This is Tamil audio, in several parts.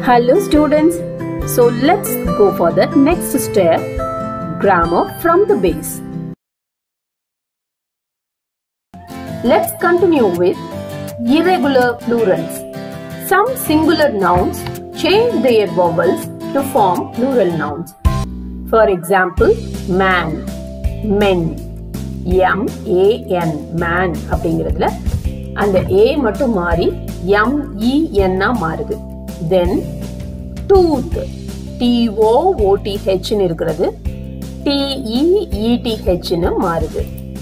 Hello students. So let's go for the next step grammar from the base. Let's continue with irregular plurals. Some singular nouns change their vowels to form plural nouns. For example, man, men, M A N man அப்படிங்கிறதுல அந்த ஏ மட்டும் மாறி எம் இஎன்னா மாறுது தென் டூத் டிஓ ஓடிஹெச்னு இருக்கிறது டிஇஇடிஹெச்னு மாறுது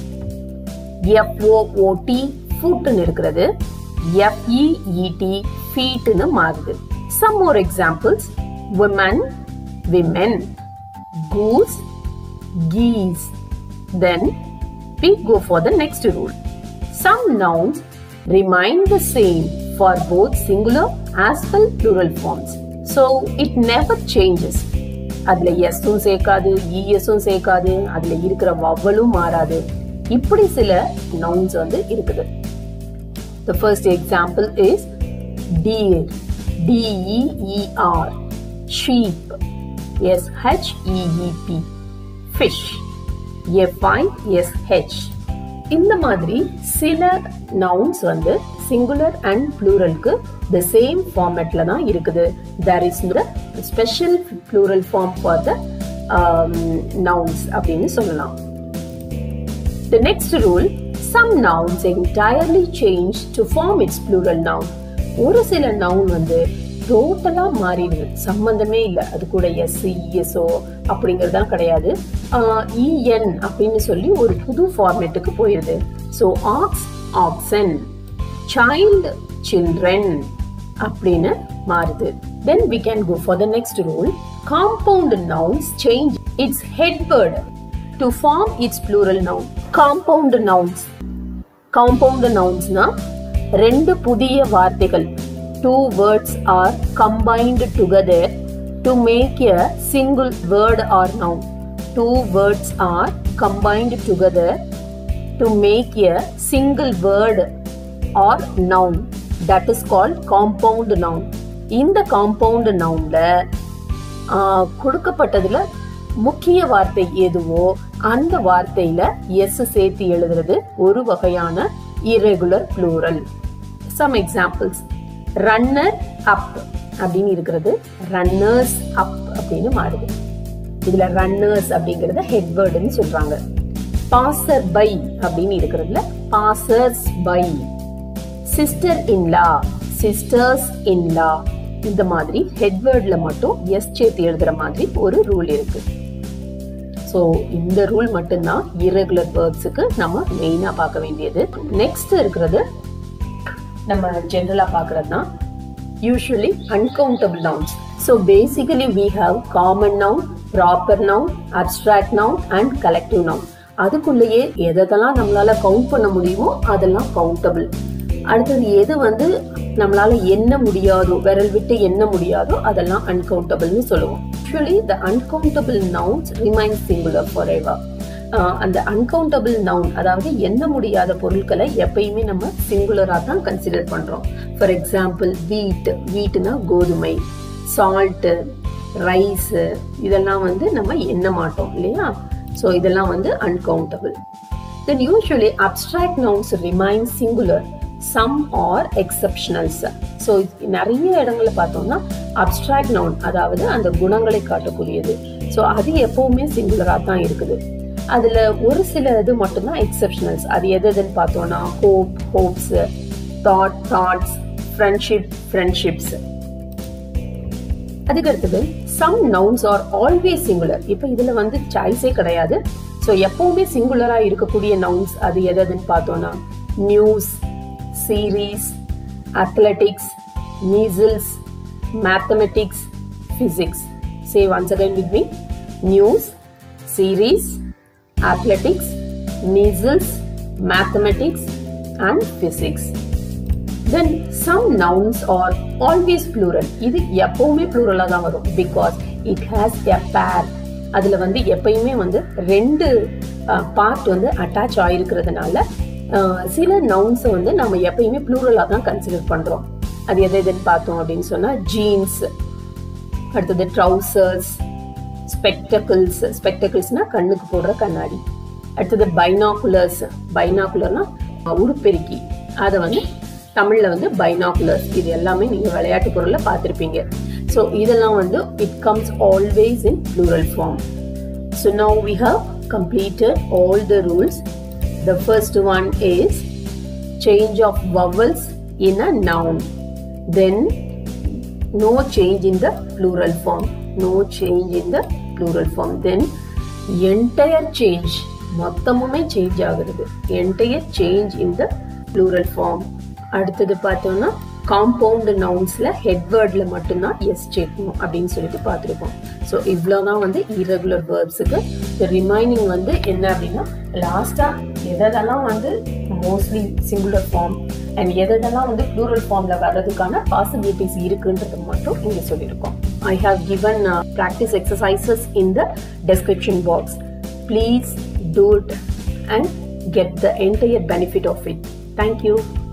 எஃப்ஓஓடி ஃபுட்னு இருக்கிறது எஃப்இஇடி ஃபீட்னு மாறுது some more examples women women goose geese then we go for the next rule. Some nouns remain the same for both singular as well plural forms. So it never changes. அதுல எஸ்ஸும் சேர்க்காது இஎஸும் சேர்க்காது அதுல இருக்கிற வவ்வலும் மாறாது இப்படி சில நவுன்ஸ் வந்து இருக்குது The first example is deer, D-E-E-R, sheep, S-H-E-E-P, fish, F I S H இந்த மாதிரி சில நவுன்ஸ் வந்து சிங்குலர் அண்ட் ப்ளூரலுக்கு த சேம் ஃபார்மேட்ல தான் இருக்குது there is the special plural form for the nouns அப்படின்னு சொல்லலாம் the next rule some nouns entirely change to form its plural noun ஒரு சில நவுன் வந்து டோட்டலா மாறிடுது சம்பந்தமே இல்லை அது கூட எஸ் இஎஸ்ஓ அப்படிங்கறதுதான் கிடையாது இஎன் அப்படின்னு சொல்லி ஒரு புது ஃபார்மேட்டுக்கு போயிருது so ox oxen child children அப்படின்னு மாறுது then we can go for the next rule compound nouns change its head word to form its plural noun compound nouns compound நவுன்ஸ்னா ரெண்டு புதிய வார்த்தைகள் two words are combined together to make a single word or noun. Two words are combined together to make a single word or noun. That is called compound noun. இந்த காம்பவுண்ட் நவுன்ல கொடுக்கப்பட்டதுல முக்கிய வார்த்தை எதுவோ அந்த வார்த்தையில எஸ் சேர்த்து எழுதுறது ஒரு வகையான irregular plural. Some examples. Runner up அப்படின்னு இருக்கிறது ரன்னர்ஸ் அப் அப்படின்னு மாறுது இதுல ரன்னர்ஸ் அப்படிங்கறத ஹெட் வேர்டுன்னு சொல்றாங்க பாசர் பை அப்படின்னு இருக்கிறதுல passers by sister in law sisters in law இந்த மாதிரி ஹெட் வேர்ட்ல மட்டும் எஸ் சேர்த்து எழுதுற மாதிரி ஒரு ரூல் இருக்கு ஸோ இந்த ரூல் மட்டும்தான் இரகுலர் வேர்ட்ஸுக்கு நம்ம மெயினா பார்க்க வேண்டியது நெக்ஸ்ட் இருக்கிறது நம்ம ஜென்ரலா பார்க்கறது தான் usually uncountable nouns so basically we have common noun proper noun abstract noun and collective noun அதுக்குள்ளேயே எதெல்லாம் நம்மளால கவுண்ட் பண்ண முடியுமோ அதெல்லாம் கவுண்டபிள் அடுத்தது எது வந்து நம்மளால எண்ண முடியாதோ விரல் விட்டு எண்ண முடியாதோ அதெல்லாம் அன்கவுண்டபிள்னு சொல்லுவோம் usually the uncountable nouns remain singular forever அந்த அன்கவுண்டபிள் நவுன் அதாவது எண்ண முடியாத பொருட்களை எப்பயுமே நம்ம சிங்குலரா தான் கன்சிடர் பண்றோம் ஃபார் எக்ஸாம்பிள் வீட் வீட்டுனா கோதுமை சால்ட்டு ரைஸ் இதெல்லாம் வந்து நம்ம எண்ண மாட்டோம் இல்லையா ஸோ இதெல்லாம் வந்து uncountable then usually abstract nouns remain singular some are exceptionals so நிறைய இடங்கள்ல பார்த்தோம்னா அப்ட்ராக்ட் நவுன் அதாவது அந்த குணங்களை காட்டக்கூடியது ஸோ அது எப்பவுமே சிங்குலரா தான் இருக்குது அதுல ஒரு சில இது மட்டும்தான் எக்ஸப்ஷனல்ஸ் அது எது எதுன்னு பார்த்தோம்னா hope hopes thought thoughts friendship friendships அதுக்கு அடுத்தது some nouns are always singular இப்போ இதுல வந்து சாய்ஸே கிடையாது ஸோ எப்பவுமே சிங்குலரா இருக்கக்கூடிய நவுன்ஸ் அது எது எதுன்னு பார்த்தோம்னா news series athletics measles mathematics physics say once again with me news series athletics, measles, mathematics, and physics. Then some nouns are always plural. இது எப்பவுமே plural தான் வரும் because it has a pair. அதுல வந்து எப்பயுமே வந்து ரெண்டு பார்ட் வந்து அட்டாச் ஆயிருக்கிறதுனால சில நவுன்ஸை வந்து நம்ம எப்பயுமே ப்ளூரலாக தான் கன்சிடர் பண்றோம் அது எது எதுன்னு பார்த்தோம் அப்படின்னு சொன்னா ஜீன்ஸ் அடுத்தது ட்ரௌசர்ஸ் ஸ்பெக்டக்கிள்ஸ் ஸ்பெக்டக்கிள்ஸ்னா கண்ணுக்கு போடுற கண்ணாடி அடுத்தது பைனாகுலர்ஸ் பைனாகுலர்னா உருப்பெருக்கி அதை வந்து தமிழ்ல வந்து பைனாகுலர்ஸ் இது எல்லாமே நீங்க விளையாட்டு பொருள்ல பார்த்துருப்பீங்க ஸோ இதெல்லாம் வந்து it comes always in plural form so now we have completed all the rules the first one is change of vowels in a noun then no change in the plural form no change in the plural form then entire change மொத்தமுமே சேஞ்ச் ஆகுறது entire change in the plural form அடுத்தது பார்த்தோம்னா காம்பவுண்ட் நவுன்ஸ்ல ஹெட்வேர்ட்ல மட்டும்தான் எஸ் சேர்க்கணும் அப்படின்னு சொல்லிட்டு பார்த்துருக்கோம் ஸோ இவ்வளோதான் வந்து இரகுலர் வேர்ப்ஸுக்கு ரிமைனிங் வந்து என்ன அப்படின்னா லாஸ்டா எதெல்லாம் வந்து மோஸ்ட்லி சிங்குலர் ஃபார்ம் அண்ட் எதெல்லாம் வந்து ப்ளூரல் ஃபார்ம்ல வர்றதுக்கான பாசிபிலிட்டிஸ் இருக்குன்றது மட்டும் இங்க சொல்லியிருக்கோம் I have given practice exercises in the description box please do it and get the entire benefit of it. Thank you.